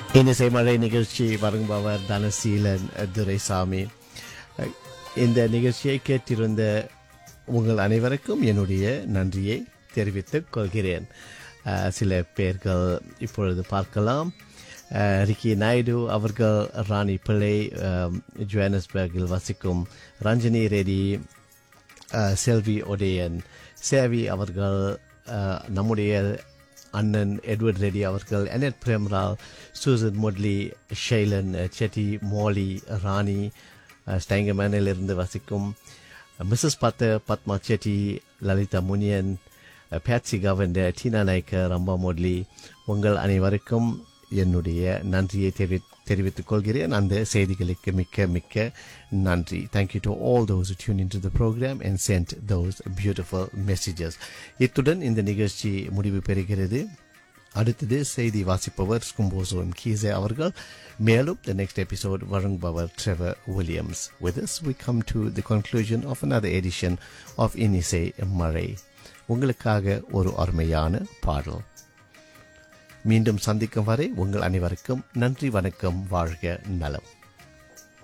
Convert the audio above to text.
இன்னிசை மழை நிகழ்ச்சி வழங்குபவர் தனசீலன் துரைசாமி இந்த நிகழ்ச்சியை கேட்டிருந்த உங்கள் அனைவருக்கும் என்னுடைய நன்றியை தெரிவித்துக் கொள்கிறேன் அஹ், சில பேர்கள் இப்பொழுது பார்க்கலாம் அஹ், ரிக்கி நாயுடு அவர்கள் ராணி பிள்ளை அஹ், ஜோஹானஸ்பர்கில் வசிக்கும் ரஞ்சனி ரெட்டி அஹ், செல்வி ஒடையன் சேவி அவர்கள் அஹ், நம்முடைய அண்ணன் எட்வர்ட் ரெட்டி அவர்கள் Annette Premrao Susan Moodley Shailen Chetty Molly Rani ஸ்டைங்கமேனிலிருந்து வசிக்கும் மிஸ்ஸஸ் பத்த பத்மா செட்டி லலிதா முனியன் பேட்சி கவண்ட டீனா நாய்க்கர் ரம்பா மோட்லி உங்கள் அனைவருக்கும் என்னுடைய நன்றியை தெரிவி தெரிவித்துக் கொள்கிறேன் அந்த செய்திகளுக்கு மிக்க மிக்க நன்றி thank you to all those tune in to the programme and sent those beautiful messages இத்துடன் இந்த நிகழ்ச்சி முடிவு பெறுகிறது அடுத்தது செய்தி வாசிப்பவர் ஸ்கும்போசோன் கீசே அவர்கள் மேலும் த நெக்ஸ்ட் எபிசோட் வழங்குபவர் Trevor Williams with us we come to the conclusion of another edition of Inisai Mazhai உங்களுக்காக ஒரு அருமையான பாடல் மீண்டும் சந்திக்கும் வரை உங்கள் அனைவருக்கும் நன்றி வணக்கம் வாழ்க நலம்